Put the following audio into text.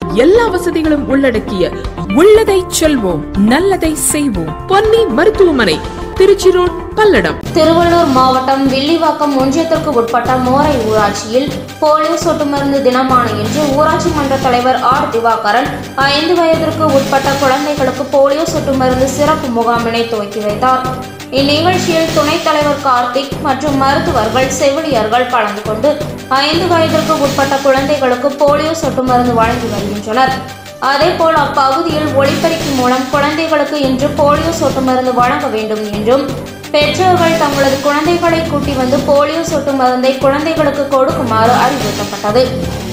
எல்லா வசதிகளும் உள்ளடக்கிய உள்ளதை செல்வோம் நல்லதை செய்வோம் பொன்னி மருத்துவமனை திருச்சி ரோட் பல்லடம் திருவள்ளூர் மாவட்டம் வில்லிவாக்கம் ஒன்றியத்திற்கு உட்பட்ட மோரை ஊராட்சியில் போலியோ சொட்டு மருந்து தினமான இன்று ஊராட்சி மன்ற தலைவர் ஆர் திவாகரன் ஐந்து வயதிற்கு உட்பட்ட குழந்தைகளுக்கு போலியோ சொட்டு மருந்து சிறப்பு முகாமினை துவக்கி வைத்தார் இந்நிகழ்ச்சியில் துணைத் தலைவர் கார்த்திக் மற்றும் மருத்துவர்கள் செவிலியர்கள் கலந்து கொண்டு ஐந்து வயதிற்கு உட்பட்ட குழந்தைகளுக்கு போலியோ சொட்டு மருந்து வழங்கி வருகின்றனர் அதேபோல் அப்பகுதியில் ஒளிபெருக்கி மூலம் குழந்தைகளுக்கு இன்று போலியோ சொட்டு மருந்து வழங்க வேண்டும் என்றும் பெற்றோர்கள் தங்களது குழந்தைகளை கூட்டி வந்து போலியோ சொட்டு மருந்தை குழந்தைகளுக்கு கொடுக்குமாறு அறிவுறுத்தப்பட்டது